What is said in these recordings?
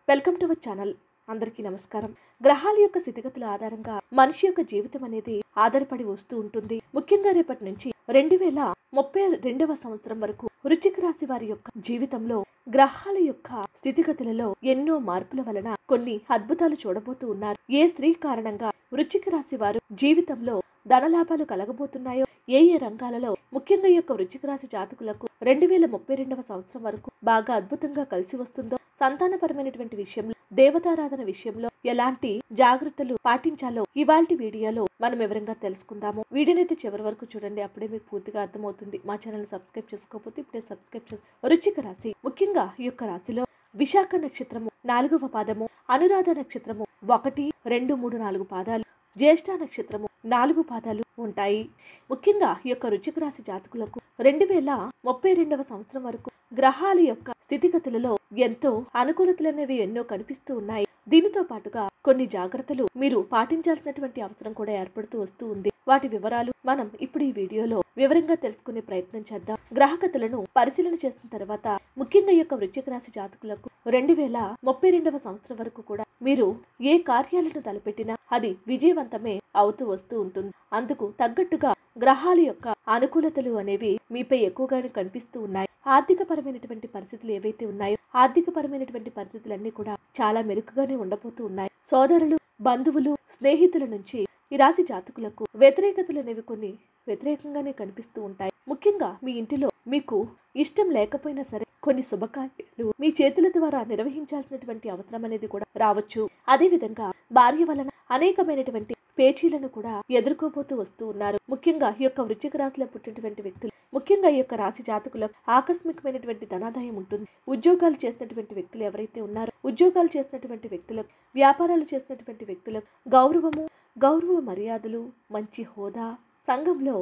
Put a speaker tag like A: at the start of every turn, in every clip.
A: welcome to our channel అందరికీ నమస్కారం గ్రహాల యొక్క స్థితిగతుల ఆధారంగా మనిషి యొక్క జీవితం అనేది ఆధారపడి వస్తూ ఉంటుంది ముఖ్యంగా రేపటి నుంచి రెండు వేల ముప్పై రెండవ సంవత్సరం వరకు వృశ్చిక రాశి వారి యొక్క జీవితంలో గ్రహాల యొక్క స్థితిగతులలో ఎన్నో మార్పుల వలన కొన్ని అద్భుతాలు చూడబోతూ ఉన్నారు ఏ స్త్రీ కారణంగా వృశ్చిక రాశి వారు జీవితంలో ధనలాభాలు కలగబోతున్నాయో ఏ ఏ రంగాలలో ముఖ్యంగా ఈ యొక్క వృశ్చిక రాశి జాతకులకు రెండు వేల ముప్పై రెండవ సంవత్సరం వరకు బాగా అద్భుతంగా కలిసి వస్తుందో సంతానపరమైనటువంటి విషయంలో దేవతారాధన విషయంలో ఎలాంటి జాగ్రత్తలు పాటించాలో ఇవాల్టి వీడియోలో మనం వివరంగా తెలుసుకుందాము వీడియోనైతే చివరి వరకు చూడండి అప్పుడే మీకు పూర్తిగా అర్థమవుతుంది మా ఛానల్ సబ్స్క్రైబ్ చేసుకోకపోతే ఇప్పుడే సబ్స్క్రైబ్ చేసి వృశ్చిక రాశి ముఖ్యంగా ఈ యొక్క రాశిలో విశాఖ నక్షత్రము నాలుగవ పాదము అనురాధ నక్షత్రము ఒకటి రెండు మూడు నాలుగు పాదాలు జ్యేష్ఠ నక్షత్రము నాలుగు పాదాలు ఉంటాయి ముఖ్యంగా ఈ యొక్క రుచిక రాశి జాతకులకు రెండు వేల ముప్పై రెండవ సంవత్సరం వరకు గ్రహాల యొక్క స్థితిగతులలో ఎంతో అనుకూలతలు అనేవి ఎన్నో కనిపిస్తూ ఉన్నాయి దీనితో పాటుగా కొన్ని జాగ్రత్తలు మీరు పాటించాల్సినటువంటి అవసరం కూడా ఏర్పడుతూ వస్తూ ఉంది వాటి వివరాలు మనం ఇప్పుడు ఈ వీడియోలో వివరంగా తెలుసుకునే ప్రయత్నం చేద్దాం గ్రహకతులను పరిశీలన చేసిన తర్వాత ముఖ్యంగా ఈ యొక్క వృశ్చిక రాశి జాతకులకు రెండు వేల ముప్పై రెండవ సంవత్సరం వరకు కూడా మీరు ఏ కార్యాలను తలపెట్టినా అది విజయవంతమే అవుతూ వస్తూ ఉంటుంది అందుకు తగ్గట్టుగా గ్రహాల యొక్క అనుకూలతలు అనేవి మీపై ఎక్కువగానే కనిపిస్తూ ఉన్నాయి ఆర్థిక పరమైనటువంటి పరిస్థితులు ఏవైతే ఉన్నాయో ఆర్థిక పరమైనటువంటి పరిస్థితులన్నీ కూడా చాలా మెరుగ్గానే ఉండబోతూ ఉన్నాయి సోదరులు బంధువులు స్నేహితుల నుంచి ఈ రాశి జాతకులకు వ్యతిరేకతలు అనేవి కొన్ని వ్యతిరేకంగానే కనిపిస్తూ ఉంటాయి ముఖ్యంగా మీ ఇంటిలో మీకు ఇష్టం లేకపోయినా సరే కొన్ని శుభకార్యాలు మీ చేతుల ద్వారా నిర్వహించాల్సినటువంటి అవసరం అనేది కూడా రావచ్చు అదే విధంగా భార్య వలన అనేకమైనటువంటి పేచీలను కూడా ఎదుర్కోబోతూ వస్తూ ఉన్నారు ముఖ్యంగా ఈ యొక్క వృశ్చిక రాశిలో పుట్టినటువంటి వ్యక్తులు ముఖ్యంగా ఈ యొక్క రాశి జాతకులకు ఆకస్మికమైనటువంటి ధనాదాయం ఉంటుంది ఉద్యోగాలు చేసినటువంటి వ్యక్తులు ఎవరైతే ఉన్నారో ఉద్యోగాలు చేసినటువంటి వ్యక్తులకు వ్యాపారాలు చేసినటువంటి వ్యక్తులకు గౌరవము గౌరవ మర్యాదలు మంచి హోదా సంఘంలో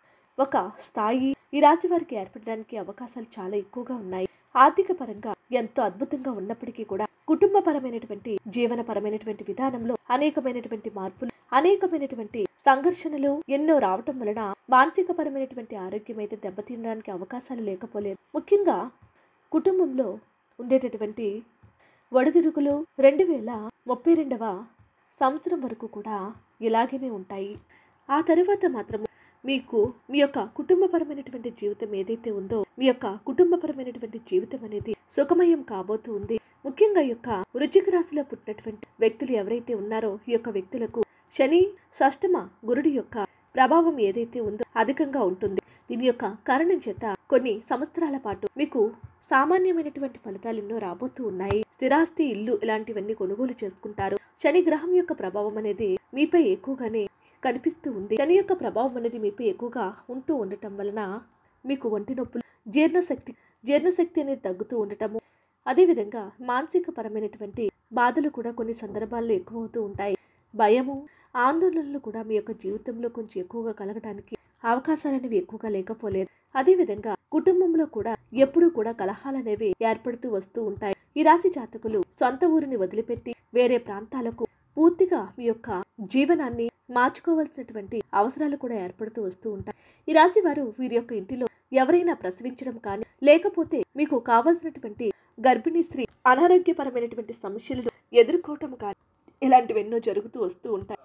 A: ఒక స్థాయి ఈ రాశి వారికి ఏర్పడడానికి అవకాశాలు చాలా ఎక్కువగా ఉన్నాయి ఆర్థిక పరంగా ఎంతో అద్భుతంగా ఉన్నప్పటికీ కూడా కుటుంబపరమైనటువంటి జీవనపరమైనటువంటి విధానంలో అనేకమైనటువంటి మార్పులు అనేకమైనటువంటి సంఘర్షణలు ఎన్నో రావటం వలన మానసిక పరమైనటువంటి ఆరోగ్యం అయితే దెబ్బతినడానికి అవకాశాలు లేకపోలేదు ముఖ్యంగా కుటుంబంలో ఉండేటటువంటి ఒడిదుడుకులు రెండు వేల ముప్పై రెండవ సంవత్సరం వరకు కూడా ఇలాగనే ఉంటాయి ఆ తర్వాత మాత్రం మీకు మీ యొక్క కుటుంబపరమైనటువంటి జీవితం ఏదైతే ఉందో మీ యొక్క కుటుంబపరమైనటువంటి జీవితం అనేది సుఖమయం కాబోతూ ఉంది ముఖ్యంగా ఈ యొక్క వృశ్చిక రాశిలో పుట్టినటువంటి వ్యక్తులు ఎవరైతే ఉన్నారో ఈ యొక్క వ్యక్తులకు శని షష్టమ గురుడి యొక్క ప్రభావం ఏదైతే ఉందో అధికంగా ఉంటుంది దీని యొక్క కారణం చేత కొన్ని సంవత్సరాల పాటు మీకు సామాన్యమైనటువంటి ఫలితాలు ఎన్నో రాబోతూ ఉన్నాయి స్థిరాస్తి ఇల్లు ఇలాంటివన్నీ కొనుగోలు చేసుకుంటారు శని గ్రహం యొక్క ప్రభావం అనేది మీపై ఎక్కువగానే కనిపిస్తూ ఉంది శని యొక్క ప్రభావం అనేది మీపై ఎక్కువగా ఉంటూ ఉండటం వలన మీకు ఒంటి నొప్పులు జీర్ణశక్తి జీర్ణశక్తి అనేది తగ్గుతూ ఉండటము అదేవిధంగా మానసిక పరమైనటువంటి బాధలు కూడా కొన్ని సందర్భాల్లో ఎక్కువ అవుతూ ఉంటాయి భయము ఆందోళనలు కూడా మీ యొక్క జీవితంలో కొంచెం ఎక్కువగా కలగడానికి అవకాశాలు అనేవి ఎక్కువగా లేకపోలేదు అదేవిధంగా కుటుంబంలో కూడా ఎప్పుడూ కూడా కలహాలు అనేవి ఏర్పడుతూ వస్తూ ఉంటాయి ఈ రాశి జాతకులు సొంత ఊరిని వదిలిపెట్టి వేరే ప్రాంతాలకు పూర్తిగా మీ యొక్క జీవనాన్ని మార్చుకోవాల్సినటువంటి అవసరాలు కూడా ఏర్పడుతూ వస్తూ ఉంటాయి ఈ రాశి వారు వీరి యొక్క ఇంటిలో ఎవరైనా ప్రసవించడం కానీ లేకపోతే మీకు కావాల్సినటువంటి గర్భిణీ స్త్రీ అనారోగ్యపరమైనటువంటి సమస్యలను ఎదుర్కోవటం కానీ ఇలాంటివెన్నో జరుగుతూ వస్తూ ఉంటాయి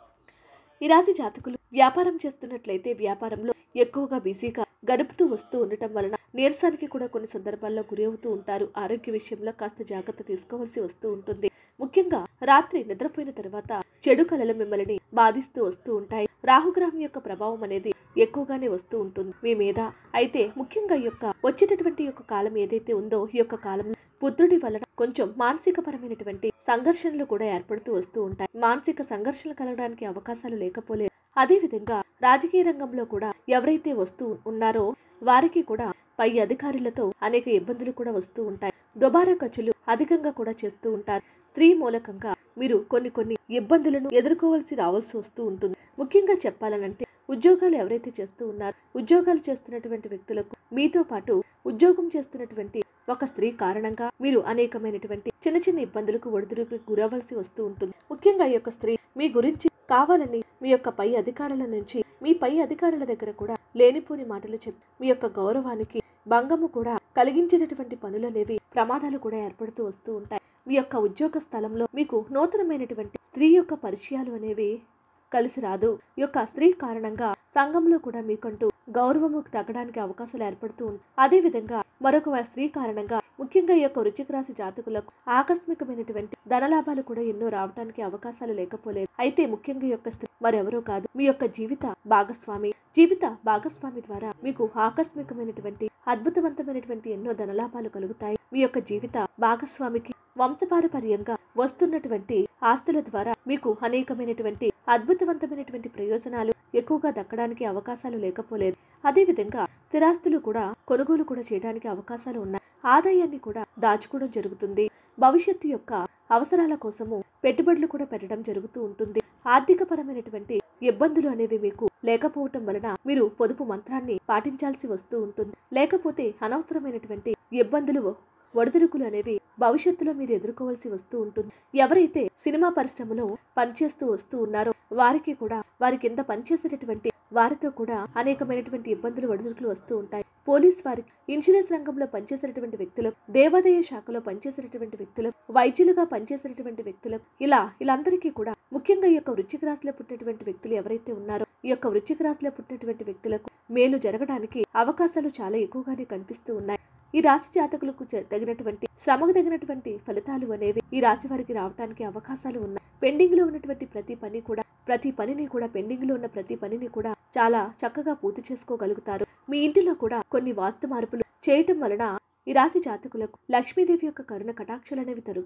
A: ఈ రాశి జాతకులు వ్యాపారం చేస్తున్నట్లయితే వ్యాపారంలో ఎక్కువగా బిజీగా గడుపుతూ వస్తూ ఉండటం వలన నీరసానికి కూడా కొన్ని సందర్భాల్లో గురి అవుతూ ఉంటారు ఆరోగ్య విషయంలో కాస్త జాగ్రత్త తీసుకోవాల్సి వస్తూ ఉంటుంది ముఖ్యంగా రాత్రి నిద్రపోయిన తర్వాత చెడు కళలు మిమ్మల్ని బాధిస్తూ వస్తూ ఉంటాయి రాహుగ్రహం యొక్క ప్రభావం అనేది ఎక్కువగానే వస్తూ ఉంటుంది మీ మీద అయితే ముఖ్యంగా ఈ యొక్క వచ్చేటటువంటి యొక్క కాలం ఏదైతే ఉందో ఈ యొక్క కాలంలో పుత్రుడి వలన కొంచెం మానసిక పరమైనటువంటి సంఘర్షణలు కూడా ఏర్పడుతూ వస్తూ ఉంటాయి మానసిక సంఘర్షణలు కలగడానికి అవకాశాలు లేకపోలేదు అదేవిధంగా రాజకీయ రంగంలో కూడా ఎవరైతే వస్తూ ఉన్నారో వారికి కూడా పై అధికారులతో అనేక ఇబ్బందులు కూడా వస్తూ ఉంటాయి దుబారా ఖర్చులు అధికంగా కూడా చేస్తూ ఉంటారు స్త్రీ మూలకంగా మీరు కొన్ని కొన్ని ఇబ్బందులను ఎదుర్కోవాల్సి రావాల్సి వస్తూ ఉంటుంది ముఖ్యంగా చెప్పాలనంటే ఉద్యోగాలు ఎవరైతే చేస్తూ ఉన్నారో ఉద్యోగాలు చేస్తున్నటువంటి వ్యక్తులకు మీతో పాటు ఉద్యోగం చేస్తున్నటువంటి ఒక స్త్రీ కారణంగా మీరు అనేకమైనటువంటి చిన్న చిన్న ఇబ్బందులకు ఒడిదుడుకులకు గురవలసి వస్తూ ఉంటుంది ముఖ్యంగా ఈ యొక్క స్త్రీ మీ గురించి కావాలని మీ యొక్క పై అధికారుల నుంచి మీ పై అధికారుల దగ్గర కూడా లేనిపోని మాటలు చెప్పి మీ యొక్క గౌరవానికి భంగము కూడా కలిగించేటటువంటి పనులనేవి ప్రమాదాలు కూడా ఏర్పడుతూ వస్తూ ఉంటాయి మీ యొక్క ఉద్యోగ స్థలంలో మీకు నూతనమైనటువంటి స్త్రీ యొక్క పరిచయాలు అనేవి కలిసి రాదు ఈ యొక్క స్త్రీ కారణంగా సంఘంలో కూడా మీకంటూ గౌరవము తగ్గడానికి అవకాశాలు ఏర్పడుతూ ఉంటాయి అదే విధంగా మరొక స్త్రీ కారణంగా ముఖ్యంగా ఈ యొక్క వృచ్చిక రాశి జాతకులకు ఆకస్మికమైనటువంటి ధనలాభాలు కూడా ఎన్నో రావడానికి అవకాశాలు లేకపోలేదు అయితే ముఖ్యంగా ఈ యొక్క స్త్రీ మరెవరో కాదు మీ యొక్క జీవిత భాగస్వామి జీవిత భాగస్వామి ద్వారా మీకు ఆకస్మికమైనటువంటి అద్భుతవంతమైనటువంటి ఎన్నో ధనలాభాలు కలుగుతాయి మీ యొక్క జీవిత భాగస్వామికి వంశపారపర్యంగా వస్తున్నటువంటి ఆస్తుల ద్వారా మీకు అనేకమైనటువంటి అద్భుతవంతమైనటువంటి ప్రయోజనాలు ఎక్కువగా దక్కడానికి అవకాశాలు లేకపోలేదు అదేవిధంగా స్థిరాస్తులు కూడా కొనుగోలు కూడా చేయడానికి అవకాశాలు ఉన్నాయి ఆదాయాన్ని కూడా దాచుకోవడం జరుగుతుంది భవిష్యత్తు యొక్క అవసరాల కోసము పెట్టుబడులు కూడా పెట్టడం జరుగుతూ ఉంటుంది ఆర్థిక పరమైనటువంటి ఇబ్బందులు అనేవి మీకు లేకపోవటం వలన మీరు పొదుపు మంత్రాన్ని పాటించాల్సి వస్తూ ఉంటుంది లేకపోతే అనవసరమైనటువంటి ఇబ్బందులు ఒడిదుడుకులు అనేవి భవిష్యత్తులో మీరు ఎదుర్కోవాల్సి వస్తూ ఉంటుంది ఎవరైతే సినిమా పరిశ్రమలో పనిచేస్తూ వస్తూ ఉన్నారో వారికి కూడా వారి కింద పనిచేసేటటువంటి వారితో కూడా అనేకమైనటువంటి ఇబ్బందులు ఒడిదుడుకులు వస్తూ ఉంటాయి పోలీస్ వారికి ఇన్సూరెన్స్ రంగంలో పనిచేసేటటువంటి వ్యక్తులకు దేవాదాయ శాఖలో పనిచేసేటటువంటి వ్యక్తులకు వైద్యులుగా పనిచేసేటటువంటి వ్యక్తులకు ఇలా వీళ్ళందరికీ కూడా ముఖ్యంగా ఈ యొక్క వృచ్చిక రాశిలో పుట్టినటువంటి వ్యక్తులు ఎవరైతే ఉన్నారో ఈ యొక్క వృచ్చిక రాశిలో పుట్టినటువంటి వ్యక్తులకు మేలు జరగడానికి అవకాశాలు చాలా ఎక్కువగానే కనిపిస్తూ ఉన్నాయి ఈ రాశి జాతకులకు చ- తగినటువంటి శ్రమకు తగినటువంటి ఫలితాలు అనేవి ఈ రాశి వారికి రావడానికి అవకాశాలు ఉన్నాయి పెండింగ్ లో ఉన్నటువంటి ప్రతి పని కూడా ప్రతి పనిని కూడా పెండింగ్ లో ఉన్న ప్రతి పనిని కూడా చాలా చక్కగా పూర్తి చేసుకోగలుగుతారు మీ ఇంటిలో కూడా కొన్ని వాస్తు మార్పులు చేయటం వలన ఈ రాశి జాతకులకు లక్ష్మీదేవి యొక్క కరుణ కటాక్షలు అనేవి తరుగు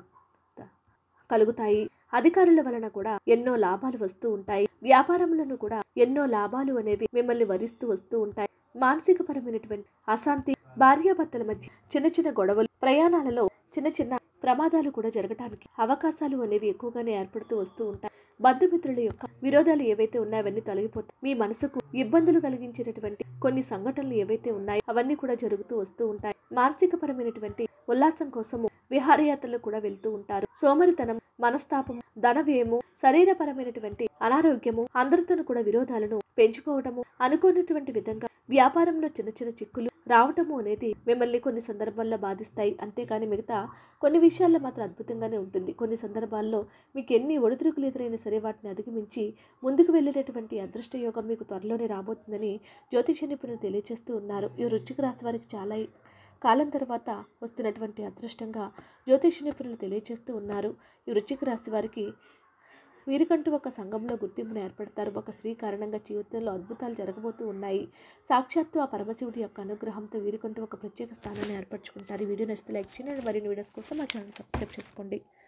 A: కలుగుతాయి అధికారుల వలన కూడా ఎన్నో లాభాలు వస్తూ ఉంటాయి వ్యాపారములను కూడా ఎన్నో లాభాలు అనేవి మిమ్మల్ని వరిస్తూ వస్తూ ఉంటాయి మానసిక పరమైనటువంటి అశాంతి భార్యాభర్తల మధ్య చిన్న చిన్న గొడవలు ప్రయాణాలలో చిన్న చిన్న ప్రమాదాలు కూడా జరగడానికి అవకాశాలు అనేవి ఎక్కువగానే ఏర్పడుతూ వస్తూ ఉంటాయి బంధుమిత్రుల యొక్క విరోధాలు ఏవైతే ఉన్నాయో అవన్నీ తొలగిపోతాయి మీ మనసుకు ఇబ్బందులు కలిగించేటటువంటి కొన్ని సంఘటనలు ఏవైతే ఉన్నాయో అవన్నీ కూడా జరుగుతూ వస్తూ ఉంటాయి మానసిక పరమైనటువంటి ఉల్లాసం కోసము విహారయాత్రలు కూడా వెళ్తూ ఉంటారు సోమరితనం మనస్తాపము ధన వ్యయము శరీరపరమైనటువంటి అనారోగ్యము అందరితోనూ కూడా విరోధాలను పెంచుకోవడము అనుకున్నటువంటి విధంగా వ్యాపారంలో చిన్న చిన్న చిక్కులు రావటము అనేది మిమ్మల్ని కొన్ని సందర్భాల్లో బాధిస్తాయి అంతేకాని మిగతా కొన్ని విషయాల్లో మాత్రం అద్భుతంగానే ఉంటుంది కొన్ని సందర్భాల్లో మీకు ఎన్ని ఒడిదుడుకులు ఎదురైనా సరే వాటిని అధిగమించి ముందుకు వెళ్ళేటటువంటి అదృష్ట యోగం మీకు త్వరలోనే రాబోతుందని జ్యోతిష నిపుణులు తెలియజేస్తూ ఉన్నారు ఈ వృచ్చిక రాశి వారికి చాలా కాలం తర్వాత వస్తున్నటువంటి అదృష్టంగా జ్యోతిష నిపుణులు తెలియజేస్తూ ఉన్నారు ఈ వృచ్చిక రాశి వారికి వీరికంటూ ఒక సంఘంలో గుర్తింపును ఏర్పడతారు ఒక స్త్రీ కారణంగా జీవితంలో అద్భుతాలు జరగబోతూ ఉన్నాయి సాక్షాత్తు ఆ పరమశివుడి యొక్క అనుగ్రహంతో వీరికంటూ ఒక ప్రత్యేక స్థానాన్ని ఏర్పరచుకుంటారు ఈ వీడియో నచ్చితే లైక్ చేయండి మరిన్ని వీడియోస్ కోసం మా ఛానల్ సబ్స్క్రైబ్ చేసుకోండి